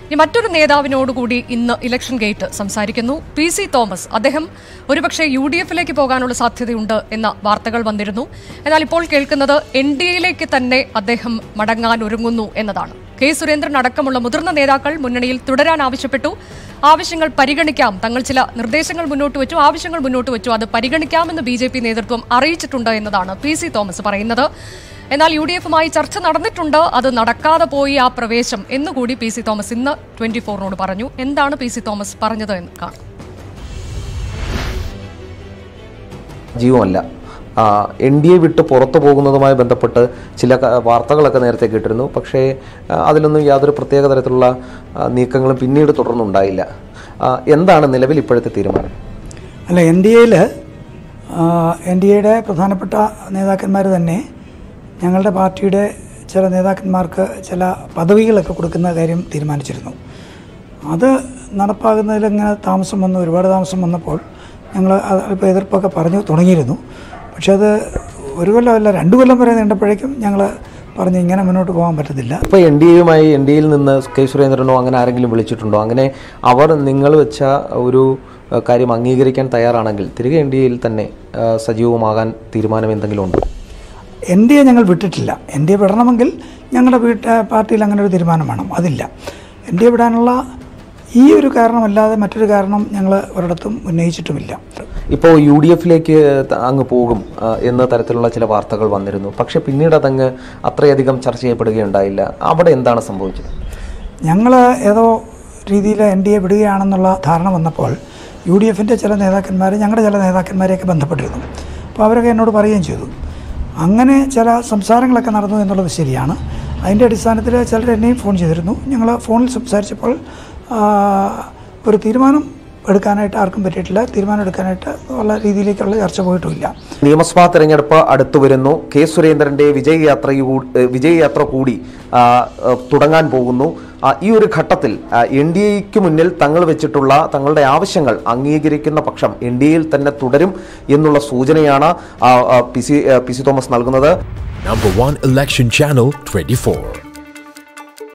ഇനി മറ്റൊരു നേതാവിനോടുകൂടി ഇന്ന് ഇലക്ഷൻ ഗേറ്റ് സംസാരിക്കുന്നു പി സി തോമസ് അദ്ദേഹം ഒരുപക്ഷെ യു ഡി എഫിലേക്ക് പോകാനുള്ള സാധ്യതയുണ്ട് എന്ന വാർത്തകൾ വന്നിരുന്നു എന്നാൽ ഇപ്പോൾ കേൾക്കുന്നത് എൻ ഡി എയിലേക്ക് തന്നെ അദ്ദേഹം മടങ്ങാൻ ഒരുങ്ങുന്നു എന്നതാണ് കെ സുരേന്ദ്രൻ അടക്കമുള്ള മുതിർന്ന നേതാക്കൾ മുന്നണിയിൽ തുടരാൻ ആവശ്യപ്പെട്ടു ആവശ്യങ്ങൾ പരിഗണിക്കാം തങ്ങൾ ചില നിർദ്ദേശങ്ങൾ മുന്നോട്ട് വെച്ചു ആവശ്യങ്ങൾ മുന്നോട്ട് വെച്ചു അത് പരിഗണിക്കാമെന്ന് ബി ജെ പി നേതൃത്വം അറിയിച്ചിട്ടുണ്ട് എന്നതാണ് പി സി തോമസ് പറയുന്നത് എന്നാൽ യു ഡി എഫുമായി ചർച്ച നടന്നിട്ടുണ്ട് അത് നടക്കാതെ പോയി ആ പ്രവേശം എന്നുകൂടി പി സി തോമസ് ഇന്ന് ട്വന്റി ഫോറിനോട് പറഞ്ഞു എന്താണ് പി സി തോമസ് പറഞ്ഞത് എന്ന് കാണാം ജീവമല്ല എൻ ഡി എ വിട്ട് പുറത്തു പോകുന്നതുമായി ബന്ധപ്പെട്ട് ചില ക- വാർത്തകളൊക്കെ നേരത്തെ കേട്ടിരുന്നു പക്ഷേ ആ, അതിലൊന്നും യാതൊരു പ്രത്യേക തരത്തിലുള്ള ആ, നീക്കങ്ങളും പിന്നീട് തുടർന്നുണ്ടായില്ല ആ, എന്താണ് നിലവിൽ ഇപ്പോഴത്തെ തീരുമാനം അല്ല എൻ ഡി എയിൽ എൻ ഡി എയുടെ പ്രധാനപ്പെട്ട നേതാക്കന്മാർ തന്നെ ഞങ്ങളുടെ പാർട്ടിയുടെ ചില നേതാക്കന്മാർക്ക് ചില പദവികളൊക്കെ കൊടുക്കുന്ന കാര്യം തീരുമാനിച്ചിരുന്നു അത് നടപ്പാകുന്നതിൽ ഇങ്ങനെ താമസം വന്നു ഒരുപാട് താമസം വന്നപ്പോൾ ഞങ്ങൾ ഇപ്പോൾ എതിർപ്പൊക്കെ പറഞ്ഞു തുടങ്ങിയിരുന്നു പക്ഷെ അത് ഒരു കൊല്ലമല്ല രണ്ട് കൊല്ലം വരെ നീണ്ടപ്പോഴേക്കും ഞങ്ങൾ പറഞ്ഞു ഇങ്ങനെ മുന്നോട്ട് പോകാൻ പറ്റത്തില്ല ഇപ്പോൾ എൻ ഡി എയുമായി എൻ ഡി എയിൽ നിന്ന് കെ സുരേന്ദ്രനോ അങ്ങനെ ആരെങ്കിലും വിളിച്ചിട്ടുണ്ടോ അങ്ങനെ അവർ നിങ്ങൾ വെച്ച ഒരു ആ, കാര്യം അംഗീകരിക്കാൻ തയ്യാറാണെങ്കിൽ തിരികെ എൻ ഡി എയിൽ തന്നെ ആ, സജീവമാകാൻ തീരുമാനം എന്തെങ്കിലും ഉണ്ടോ എൻ ഡി എ ഞങ്ങൾ വിട്ടിട്ടില്ല എൻ ഡി എ വിടണമെങ്കിൽ ഞങ്ങളുടെ വീട്ട് പാർട്ടിയിൽ അങ്ങനെ ഒരു തീരുമാനം വേണം അതില്ല എൻ ഡി എ വിടാനുള്ള ഈ ഒരു കാരണമല്ലാതെ മറ്റൊരു കാരണം ഞങ്ങൾ ഒരിടത്തും ഉന്നയിച്ചിട്ടുമില്ല ഇപ്പോൾ യു ഡി എഫിലേക്ക് അങ്ങ് പോകും ആ, എന്ന തരത്തിലുള്ള ചില വാർത്തകൾ വന്നിരുന്നു പക്ഷേ പിന്നീട് അതങ്ങ് അത്രയധികം ചർച്ച ചെയ്യപ്പെടുകയുണ്ടായില്ല അവിടെ എന്താണ് സംഭവിച്ചത് ഞങ്ങൾ ഏതോ രീതിയിൽ എൻ ഡി എ വിടുകയാണെന്നുള്ള ധാരണ വന്നപ്പോൾ യു ഡി എഫിൻ്റെ ചില നേതാക്കന്മാർ ഞങ്ങളുടെ ചില നേതാക്കന്മാരെയൊക്കെ ബന്ധപ്പെട്ടിരുന്നു അപ്പോൾ അവരൊക്കെ എന്നോട് പറയുകയും ചെയ്തു അങ്ങനെ ചില സംസാരങ്ങളൊക്കെ നടന്നു എന്നുള്ളത് ശരിയാണ് അതിൻ്റെ അടിസ്ഥാനത്തിൽ ചിലർ എന്നെയും ഫോൺ ചെയ്തിരുന്നു ഞങ്ങൾ ഫോണിൽ സംസാരിച്ചപ്പോൾ ആ, ഒരു തീരുമാനം എടുക്കാനായിട്ട് ആർക്കും പറ്റിയിട്ടില്ല തീരുമാനം എടുക്കാനായിട്ട് ഉള്ള രീതിയിലേക്കുള്ള ചർച്ച പോയിട്ടുമില്ല നിയമസഭാ തെരഞ്ഞെടുപ്പ് അടുത്തു വരുന്നു കെ സുരേന്ദ്രന്റെ വിജയയാത്ര വിജയയാത്ര കൂടി ആ, ആ, തുടങ്ങാൻ പോകുന്നു ആ, ഈ ഒരു ഘട്ടത്തിൽ എൻ ഡി എക്ക് മുന്നിൽ തങ്ങൾ വെച്ചിട്ടുള്ള തങ്ങളുടെ ആവശ്യങ്ങൾ അംഗീകരിക്കുന്ന പക്ഷം എൻ ഡി എയിൽ തന്നെ തുടരും എന്നുള്ള സൂചനയാണ് ആ, ആ, പി സി ആ, പി സി തോമസ് നൽകുന്നത് Number one election channel 24.